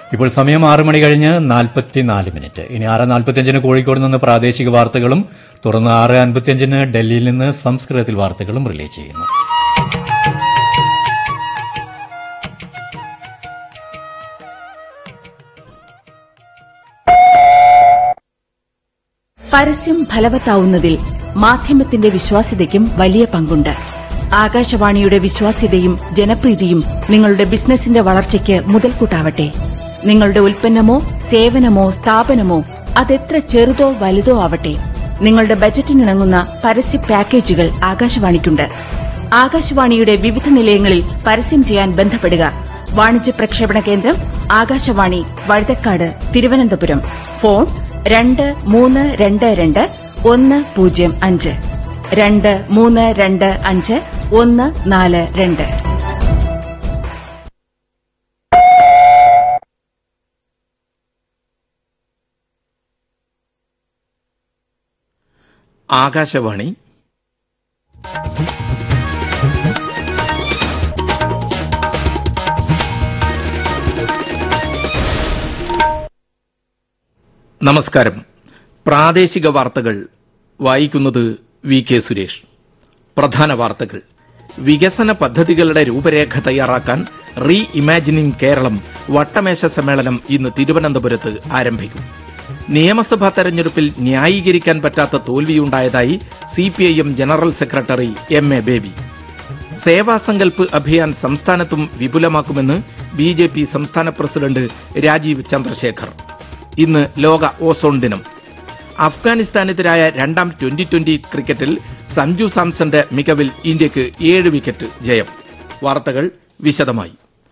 ഇപ്പോൾ സമയം ആറ് മണി കഴിഞ്ഞ് നാൽപ്പത്തിനാല് മിനിറ്റ് ഇനി ആറ് നാൽപ്പത്തിയഞ്ചിന് കോഴിക്കോട് നിന്ന് പ്രാദേശിക വാർത്തകളും തുടർന്ന് ആറ് അൻപത്തിയഞ്ചിന് ഡൽഹിയിൽ നിന്ന് സംസ്കൃതത്തിൽ വാർത്തകളും റിലേ ചെയ്യുന്നു പരസ്യം ഫലവത്താവുന്നതിൽ മാധ്യമത്തിന്റെ വിശ്വാസ്യതയ്ക്കും വലിയ പങ്കുണ്ട് ആകാശവാണിയുടെ വിശ്വാസ്യതയും ജനപ്രീതിയും നിങ്ങളുടെ ബിസിനസിന്റെ വളർച്ചയ്ക്ക് മുതൽക്കൂട്ടാവട്ടെ നിങ്ങളുടെ ഉൽപ്പന്നമോ സേവനമോ സ്ഥാപനമോ അതെത്ര ചെറുതോ വലുതോ ആവട്ടെ നിങ്ങളുടെ ബജറ്റിനിണങ്ങുന്ന പരസ്യ പാക്കേജുകൾ ആകാശവാണിക്കുണ്ട് ആകാശവാണിയുടെ വിവിധ നിലയങ്ങളിൽ പരസ്യം ചെയ്യാൻ ബന്ധപ്പെടുക വാണിജ്യ പ്രക്ഷേപണ കേന്ദ്രം ആകാശവാണി വഴുതക്കാട് തിരുവനന്തപുരം ഫോൺ രണ്ട് മൂന്ന് രണ്ട് രണ്ട് ഒന്ന് പൂജ്യം അഞ്ച് രണ്ട് മൂന്ന് രണ്ട് അഞ്ച് ഒന്ന് നാല് രണ്ട് ആകാശവാണി നമസ്കാരം പ്രാദേശിക വാർത്തകൾ വായിക്കുന്നത് വി കെ സുരേഷ് പ്രധാന വാർത്തകൾ വികസന പദ്ധതികളുടെ രൂപരേഖ തയ്യാറാക്കാൻ റീ ഇമാജിനിംഗ് കേരളം വട്ടമേശ സമ്മേളനം ഇന്ന് തിരുവനന്തപുരത്ത് ആരംഭിക്കും നിയമസഭാ തെരഞ്ഞെടുപ്പിൽ ന്യായീകരിക്കാൻ പറ്റാത്ത തോൽവിയുണ്ടായതായി CPIM general secretary M A Baby Seva Sankalp Abhiyan സംസ്ഥാനത്തും വിപുലമാക്കുമെന്ന് ബി ജെ പി സംസ്ഥാന പ്രസിഡന്റ് രാജീവ് ചന്ദ്രശേഖർ ഇന്ന് ലോക ഓസോൺ ദിനം അഫ്ഗാനിസ്ഥാനെതിരായ രണ്ടാം ട്വന്റി ട്വന്റി ക്രിക്കറ്റിൽ സഞ്ജു സാംസന്റെ മികവിൽ ഇന്ത്യക്ക് ഏഴ് വിക്കറ്റ് ജയം വാർത്തകൾ വിശദമായി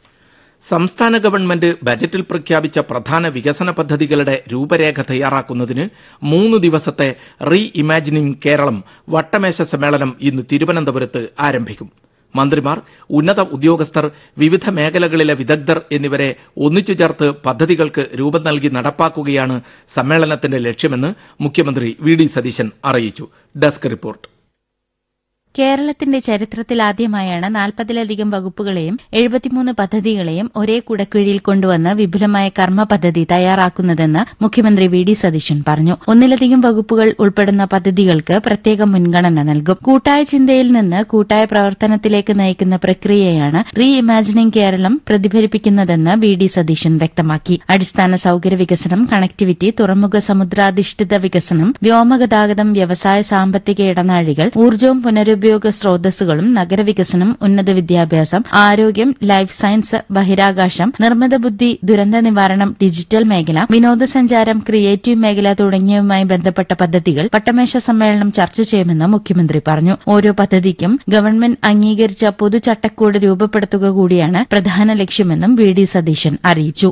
സംസ്ഥാന ഗവൺമെന്റ് ബജറ്റിൽ പ്രഖ്യാപിച്ച പ്രധാന വികസന പദ്ധതികളുടെ രൂപരേഖ തയ്യാറാക്കുന്നതിന് മൂന്ന് ദിവസത്തെ റീ ഇമാജിനിംഗ് കേരളം വട്ടമേശ സമ്മേളനം ഇന്ന് തിരുവനന്തപുരത്ത് ആരംഭിക്കും മന്ത്രിമാർ ഉന്നത ഉദ്യോഗസ്ഥർ വിവിധ മേഖലകളിലെ വിദഗ്ധർ എന്നിവരെ ഒന്നിച്ചു ചേർത്ത് പദ്ധതികൾക്ക് രൂപം നൽകി നടപ്പാക്കുകയാണ് സമ്മേളനത്തിന്റെ ലക്ഷ്യമെന്ന് മുഖ്യമന്ത്രി വി ഡി സതീശൻ അറിയിച്ചു ഡെസ്ക് റിപ്പോർട്ട് കേരളത്തിന്റെ ചരിത്രത്തിലാദ്യമായാണ് നാൽപ്പതിലധികം വകുപ്പുകളെയും എഴുപത്തിമൂന്ന് പദ്ധതികളെയും ഒരേ കുടക്കീഴിൽ കൊണ്ടുവന്ന് വിപുലമായ കർമ്മ പദ്ധതി തയ്യാറാക്കുന്നതെന്ന് മുഖ്യമന്ത്രി വി ഡി സതീശൻ പറഞ്ഞു ഒന്നിലധികം വകുപ്പുകൾ ഉൾപ്പെടുന്ന പദ്ധതികൾക്ക് പ്രത്യേക മുൻഗണന നൽകും കൂട്ടായ ചിന്തയിൽ നിന്ന് കൂട്ടായ പ്രവർത്തനത്തിലേക്ക് നയിക്കുന്ന പ്രക്രിയയാണ് റീ ഇമാജിനിംഗ് കേരളം പ്രതിഫലിപ്പിക്കുന്നതെന്ന് വി ഡി സതീശൻ വ്യക്തമാക്കി അടിസ്ഥാന സൌകര്യ വികസനം കണക്ടിവിറ്റി തുറമുഖ സമുദ്രാധിഷ്ഠിത വികസനം വ്യോമഗതാഗതം വ്യവസായ സാമ്പത്തിക ഇടനാഴികൾ ഊർജ്ജവും പുനരുപയോഗ സ്രോതസ്സുകളും നഗരവികസനം ഉന്നത വിദ്യാഭ്യാസം ആരോഗ്യം ലൈഫ് സയൻസ് ബഹിരാകാശം നിർമ്മിത ബുദ്ധി ദുരന്ത നിവാരണം ഡിജിറ്റൽ മേഖല വിനോദസഞ്ചാരം ക്രിയേറ്റീവ് മേഖല തുടങ്ങിയവയുമായി ബന്ധപ്പെട്ട പദ്ധതികൾ പട്ടമേശ സമ്മേളനം ചർച്ച ചെയ്യുമെന്ന് മുഖ്യമന്ത്രി പറഞ്ഞു ഓരോ പദ്ധതിക്കും ഗവൺമെന്റ് അംഗീകരിച്ച പൊതുചട്ടക്കൂട് രൂപപ്പെടുത്തുക കൂടിയാണ് പ്രധാന ലക്ഷ്യമെന്നും വി ഡി സതീശൻ അറിയിച്ചു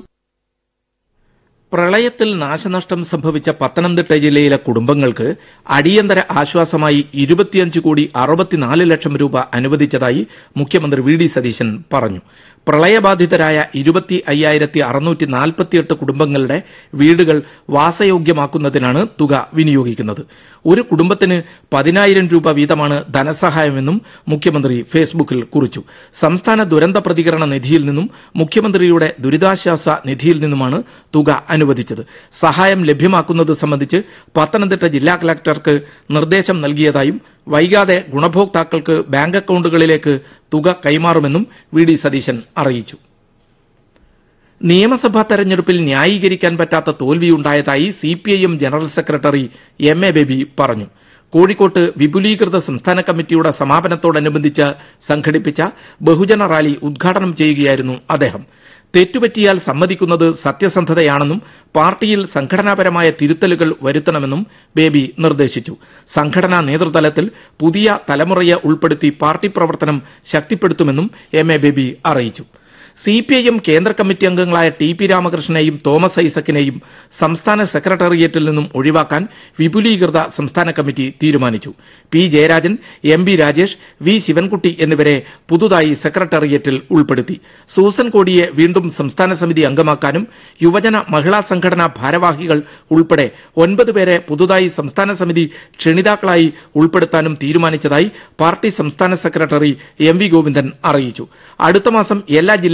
പ്രളയത്തിൽ നാശനഷ്ടം സംഭവിച്ച പത്തനംതിട്ട ജില്ലയിലെ കുടുംബങ്ങൾക്ക് അടിയന്തര ആശ്വാസമായി ഇരുപത്തിയഞ്ച് കോടി അറുപത്തിനാല് ലക്ഷം രൂപ അനുവദിച്ചതായി മുഖ്യമന്ത്രി വി ഡി സതീശൻ പറഞ്ഞു പ്രളയബാധിതരായ ഇരുപത്തി അയ്യായിരത്തി അറുന്നൂറ്റി നാൽപ്പത്തിയെട്ട് കുടുംബങ്ങളുടെ വീടുകൾ വാസയോഗ്യമാക്കുന്നതിനാണ് തുക വിനിയോഗിക്കുന്നത് ഒരു കുടുംബത്തിന് പതിനായിരം രൂപ വീതമാണ് ധനസഹായമെന്നും മുഖ്യമന്ത്രി ഫേസ്ബുക്കിൽ കുറിച്ചു സംസ്ഥാന ദുരന്ത പ്രതികരണ നിധിയിൽ നിന്നും മുഖ്യമന്ത്രിയുടെ ദുരിതാശ്വാസ നിധിയിൽ നിന്നുമാണ് തുക അനുവദിച്ചത് സഹായം ലഭ്യമാക്കുന്നത് സംബന്ധിച്ച് പത്തനംതിട്ട ജില്ലാ കളക്ടർക്ക് നിർദ്ദേശം നൽകിയതായും വൈകാതെ ഗുണഭോക്താക്കൾക്ക് ബാങ്ക് അക്കൌണ്ടുകളിലേക്ക് തുക കൈമാറുമെന്നും വി ഡി സതീശൻ അറിയിച്ചു നിയമസഭാ തെരഞ്ഞെടുപ്പിൽ ന്യായീകരിക്കാൻ പറ്റാത്ത തോൽവിയുണ്ടായതായി CPIM general secretary M A Baby പറഞ്ഞു കോഴിക്കോട്ട് വിപുലീകൃത സംസ്ഥാന കമ്മിറ്റിയുടെ സമാപനത്തോടനുബന്ധിച്ച് സംഘടിപ്പിച്ച ബഹുജന റാലി ഉദ്ഘാടനം ചെയ്യുകയായിരുന്നു അദ്ദേഹം തെറ്റുപറ്റിയാൽ സമ്മതിക്കുന്നത് സത്യസന്ധതയാണെന്നും പാർട്ടിയിൽ സംഘടനാപരമായ തിരുത്തലുകൾ വരുത്തണമെന്നും ബേബി നിർദ്ദേശിച്ചു സംഘടനാ നേതൃതലത്തിൽ പുതിയ തലമുറയെ ഉൾപ്പെടുത്തി പാർട്ടി പ്രവർത്തനം ശക്തിപ്പെടുത്തുമെന്നും എം എ ബേബി അറിയിച്ചു സിപിഐഎം കേന്ദ്ര കമ്മിറ്റി അംഗങ്ങളായ ടി പി രാമകൃഷ്ണനെയും തോമസ് ഐസക്കിനെയും സംസ്ഥാന സെക്രട്ടേറിയറ്റിൽ നിന്നും ഒഴിവാക്കാൻ വിപുലീകൃത സംസ്ഥാന കമ്മിറ്റി തീരുമാനിച്ചു P Jayarajan M B Rajesh V Sivankutty എന്നിവരെ പുതുതായി സെക്രട്ടേറിയറ്റിൽ ഉൾപ്പെടുത്തി സൂസൻ കോടിയെ വീണ്ടും സംസ്ഥാന സമിതി അംഗമാക്കാനും യുവജന മഹിളാ സംഘടനാ ഭാരവാഹികൾ ഉൾപ്പെടെ ഒൻപത് പേരെ പുതുതായി സംസ്ഥാന സമിതി ക്ഷണിതാക്കളായി ഉൾപ്പെടുത്താനും തീരുമാനിച്ചതായി പാർട്ടി സംസ്ഥാന സെക്രട്ടറി എം വി ഗോവിന്ദൻ അറിയിച്ചു അടുത്ത മാസം എല്ലാ